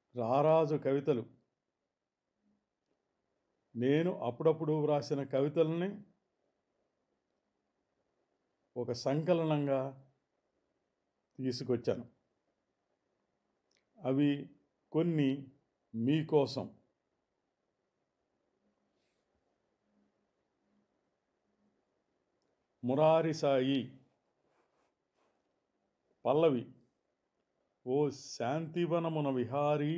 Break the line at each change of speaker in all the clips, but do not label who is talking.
రారాజు కవితలు నేను అప్పుడప్పుడు వ్రాసిన కవితల్ని ఒక సంకలనంగా తీసుకొచ్చాను అవి కొన్ని మీకోసం మురారి సాయి పల్లవి ఓ శాంతివనమున విహారీ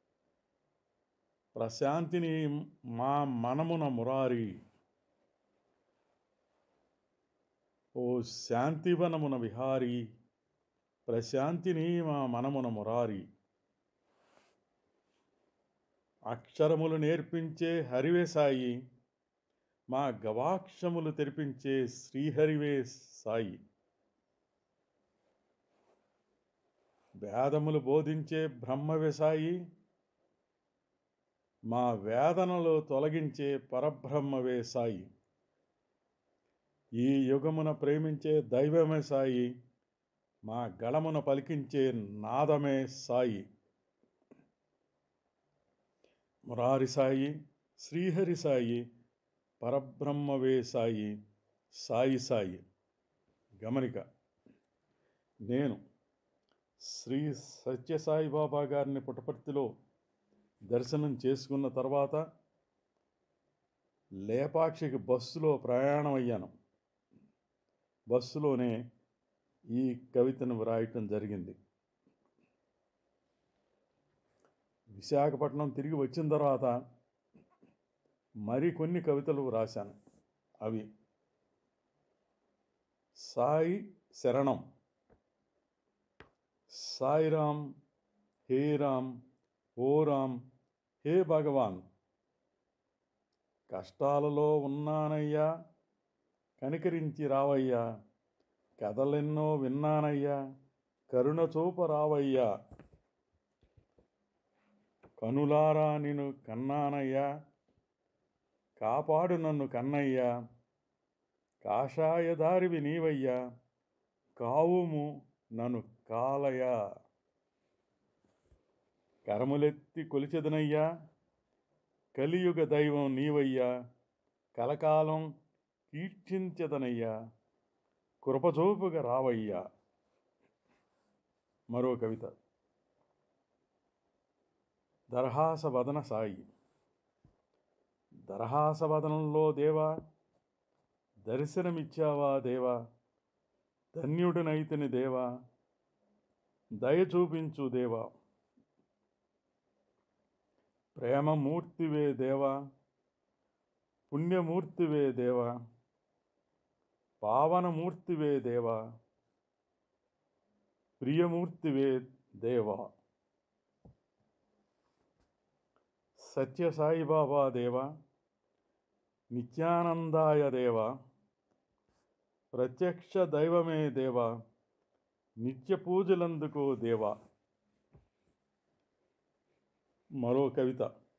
ప్రశాంతిని మా మనమున మురారి ఓ శాంతివనమున విహారీ ప్రశాంతిని మా మనమున మురారి అక్షరములు నేర్పించే హరివే సాయి మా గవాక్షములు తెరిపించే శ్రీహరివే సాయి వేదములు బోధించే బ్రహ్మవే సాయి మా వేదనలు తొలగించే పరబ్రహ్మవే సాయి ఈ యుగమున ప్రేమించే దైవమే సాయి మా గళమున పలికించే నాదమే సాయి మురారి సాయి శ్రీహరి సాయి పరబ్రహ్మవే సాయి సాయి సాయి గమనిక నేను శ్రీ సత్యసాయి బాబా గారిని పుట్టపర్తిలో దర్శనం చేసుకున్న తర్వాత లేపాక్షికి బస్సులో ప్రయాణం అయ్యాను బస్సులోనే ఈ కవితను వ్రాయటం జరిగింది విశాఖపట్నం తిరిగి వచ్చిన తర్వాత మరికొన్ని కవితలు రాశాను అవి సాయి శరణం సాయిరామ్ హే రామ్ ఓ రామ్ హే భగవాన్ కష్టాలలో ఉన్నానయ్యా కనికరించి రావయ్యా కథలెన్నో విన్నానయ్యా కరుణ చూప రావయ్యా కనులారా నిన్ను కన్నానయ్యా కాపాడు నన్ను కన్నయ్యా కాషాయదారివి నీవయ్యా కావుము నన్ను కాలయా కరములెత్తి కొలిచెదనయ్యా కలియుగ దైవం నీవయ్యా కలకాలం కీర్తించదనయ్యా కృపజోపుగా రావయ్యా మరో కవిత దర్హాసవదన సాయి దర్హాసవదనంలో దేవా దర్శనమిచ్చావా దేవా ధన్యుడినైతిని దేవా దయ చూపించు దేవా ప్రేమమూర్తివే దేవా పుణ్యమూర్తివే దేవా పావనమూర్తివే దేవా ప్రియమూర్తివే దేవా సత్యసాయిబాబా దేవా నిత్యానందాయ దేవా ప్రత్యక్ష దైవమే దేవా నిత్య పూజలందుకో దేవా మరో కవిత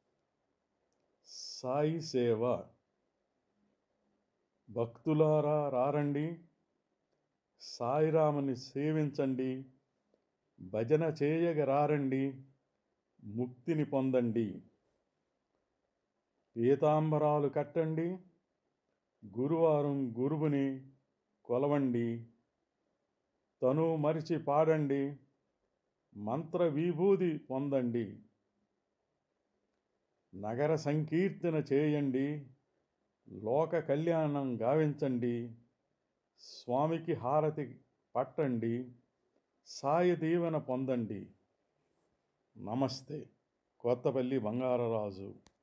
సాయి సేవ భక్తులారా రారండి సాయిరాముని సేవించండి భజన చేయగ రారండి ముక్తిని పొందండి పీతాంబరాలు కట్టండి గురువారం గురువుని కొలవండి తను మరిచి పాడండి మంత్ర విభూది పొందండి నగర సంకీర్తన చేయండి లోక కళ్యాణం గావించండి స్వామికి హారతి పట్టండి సాయి దీవెన పొందండి నమస్తే కొత్తపల్లి బంగారరాజు